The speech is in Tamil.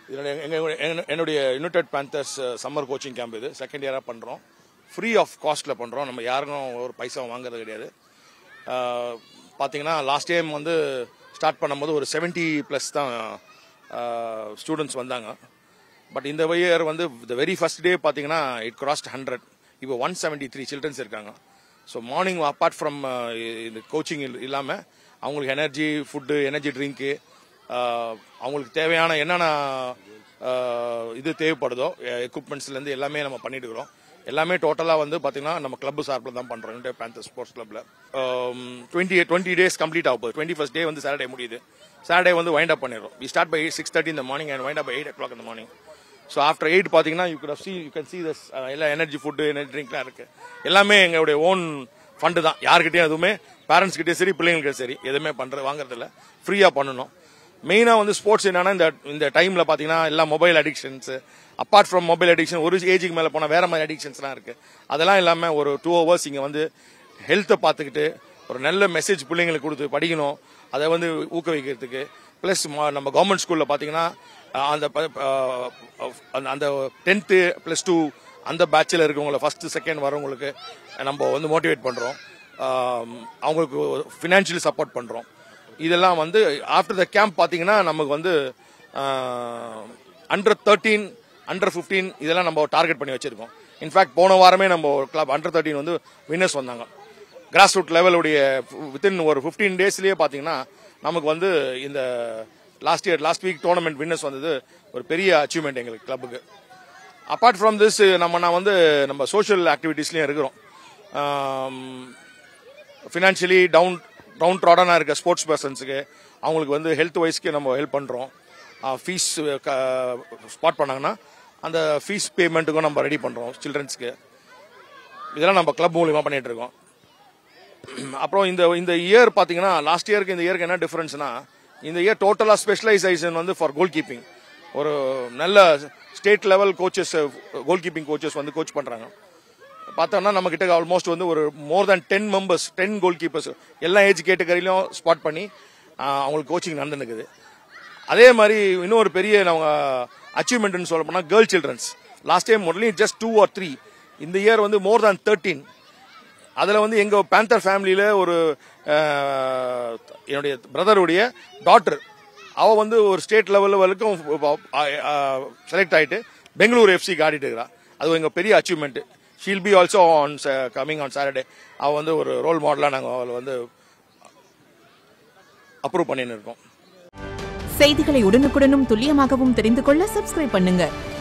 இதனுடைய எங்க- எங்க- என்னுடைய united panthers summer coaching camp இது செகண்ட் இயராக பண்ணுறோம் ஃப்ரீ ஆஃப் காஸ்ட்டில் பண்ணுறோம் நம்ம யாருக்கும் ஒரு பைசா வாங்குறது கிடையாது ஆஹ், பார்த்தீங்கன்னா லாஸ்ட் டைம் வந்து ஸ்டார்ட் பண்ணும்போது ஒரு 70 ப்ளஸ் தான் ஸ்டூடெண்ட்ஸ் வந்தாங்க பட் இந்த இயர் வந்து த வெரி ஃபர்ஸ்ட் டே பார்த்தீங்கன்னா இட் கிராஸ்ட் ஹண்ட்ரட் இப்போ ஒன் செவன்ட்டி த்ரீ சில்ட்ரன்ஸ் இருக்காங்க ஸோ மார்னிங் அப்பார்ட் ஃப்ரம் இந்த கோச்சிங் இல்லாமல் அவங்களுக்கு எனர்ஜி ஃபுட்டு எனர்ஜி ட்ரிங்க்கு அவங்களுக்கு தேவையான என்னென்ன ஆஹ், இது தேவைப்படுதோ எக்யூப்மெண்ட்ஸ்லேருந்து எல்லாமே நம்ம பண்ணிட்டு இருக்கிறோம் எல்லாமே டோட்டலாக வந்து பார்த்தீங்கன்னா நம்ம கிளப் சார்பில் தான் பண்ணுறோம் இந்தியா பேந்தர் ஸ்போர்ட்ஸ் கிளப்பில் டுவெண்ட்டி டுவெண்ட்டி டேஸ் கம்ப்ளீட் ஆக போகுது டுவெண்ட்டி ஃபஸ்ட் டே வந்து சாட்டர்டே முடியுது சாட்டர்டே வந்து வைண்ட் அப் பண்ணிடுறோம் we start by six thirty இந்த morning and wind up eight o'clock இந்த மார்னிங் ஸோ ஆஃப்டர் எயிட் பார்த்தீங்கன்னா you could see you can see thus எல்லா எனர்ஜி ஃபுட்டு எனர்ஜி ட்ரிங்க்லாம் இருக்கு எல்லாமே எங்களுடைய ஓன் ஃபண்டு தான் யாருக்கிட்டையும் எதுவுமே பேரண்ட்ஸ் கிட்டயும் சரி பிள்ளைங்களுக்கு சரி எதுவுமே பண்றது வாங்குறது இல்ல ஃப்ரீயாக பண்ணணும் மெயினாக வந்து ஸ்போர்ட்ஸ் என்னன்னா இந்த இந்த டைமில் பார்த்தீங்கன்னா எல்லா mobile addictions apart from mobile addiction ஒரு ஏஜுக்கு மேலே போனால் வேற மாதிரி அடிக்ஷன்ஸ்லாம் இருக்கு அதெல்லாம் இல்லாமல் ஒரு டூ ஹவர்ஸ் இங்கே வந்து ஹெல்த்தை பார்த்துக்கிட்டு ஒரு நல்ல மெசேஜ் பிள்ளைங்களுக்கு கொடுத்து படிக்கணும் அதை வந்து ஊக்குவிக்கிறதுக்கு ப்ளஸ் நம்ம கவர்மெண்ட் ஸ்கூலில் பார்த்தீங்கன்னா அஹ், அந்த ப- அஹ், அந்த- அந்த டென்த்து ப்ளஸ் டூ அந்த பேட்சில் இருக்கவங்கள ஃபர்ஸ்ட் செகண்ட் வரவங்களுக்கு நம்ம வந்து மோட்டிவேட் பண்ணுறோம் அவங்களுக்கு ஃபினான்ஷியலி சப்போர்ட் பண்ணுறோம் இதெல்லாம் வந்து ஆஃப்டர் த கேம்ப் பார்த்தீங்கன்னா நமக்கு வந்து அண்டர் தேர்ட்டீன் அண்டர் ஃபிஃப்டீன் இதெல்லாம் நம்ம டார்கெட் பண்ணி வச்சிருக்கோம் இன்ஃபேக்ட் போன வாரமே நம்ம கிளப் அண்டர் தேர்ட்டீன் வந்து வின்னர்ஸ் வந்தாங்க கிராஸ் ரூட் லெவலுடைய வித்தின் ஒரு ஃபிஃப்டீன் டேஸ்லயே பார்த்தீங்கன்னா நமக்கு வந்து இந்த last year last week tournament winners வந்தது ஒரு பெரிய அச்சீவ்மெண்ட் எங்களுக்கு கிளப்புக்கு அப்பார்ட் ஃப்ரம் திஸ் நம்ம நான் வந்து நம்ம சோஷியல் ஆக்டிவிட்டீஸ்லயும் இருக்கிறோம் ஃபினான்ஷியலி டவுன் டவுன் ட்ராடனாக இருக்க ஸ்போர்ட்ஸ் பர்சன்ஸுக்கு அவங்களுக்கு வந்து ஹெல்த் வைஸ்க்கு நம்ம ஹெல்ப் பண்ணுறோம் ஃபீஸ் ஸ்பாட் பண்ணாங்கன்னா அந்த ஃபீஸ் பேமெண்ட்டுக்கும் நம்ம ரெடி பண்ணுறோம் சில்ட்ரன்ஸ்க்கு இதெல்லாம் நம்ம கிளப் மூலியமா பண்ணிட்டு இருக்கோம் அப்புறம் இந்த இந்த இயர் பார்த்தீங்கன்னா லாஸ்ட் இயருக்கு இந்த இயருக்கு என்ன டிஃபரன்ஸ்னா இந்த இயர் டோட்டலாக ஸ்பெஷலைசேஷன் வந்து ஃபார் கோல் கீப்பிங் ஒரு நல்ல state level coaches goal keeping coaches வந்து கோச் பண்ணுறாங்க பார்த்தோம்னா நம்ம கிட்ட ஆல்மோஸ்ட் வந்து ஒரு more than ten members ten goal keepers எல்லா ஏஜ் கேட்டகரியிலும் ஸ்பாட் பண்ணி ஆஹ், அவங்களுக்கு கோச்சிங் நடந்துருக்குது அதே மாதிரி இன்னொரு பெரிய நம்ம அச்சீவ்மெண்ட்னு சொல்ல போனால் girl childrens last time only just two or three இந்த இயர் வந்து மோர் தேன் தேர்ட்டீன் அதில் வந்து எங்கள் பேந்தர் ஃபேமிலியில் ஒரு அஹ், என்னுடைய பிரதருடைய டாட்டர் அவள் வந்து ஒரு ஸ்டேட் லெவல் வரைக்கும் செலக்ட் ஆகிட்டு பெங்களூர் எஃப்சிக்கு ஆடிட்டு இருக்கிறா அது எங்கள் பெரிய achievement she'll be also on coming on Saturday அவள் வந்து ஒரு ரோல் மாடலாக நாங்கள் அவளை வந்து அப்ரூவ் பண்ணின்னு இருக்கோம் செய்திகளை உடனுக்குடனும் துல்லியமாகவும் தெரிந்து கொள்ள சப்ஸ்கிரைப் பண்ணுங்க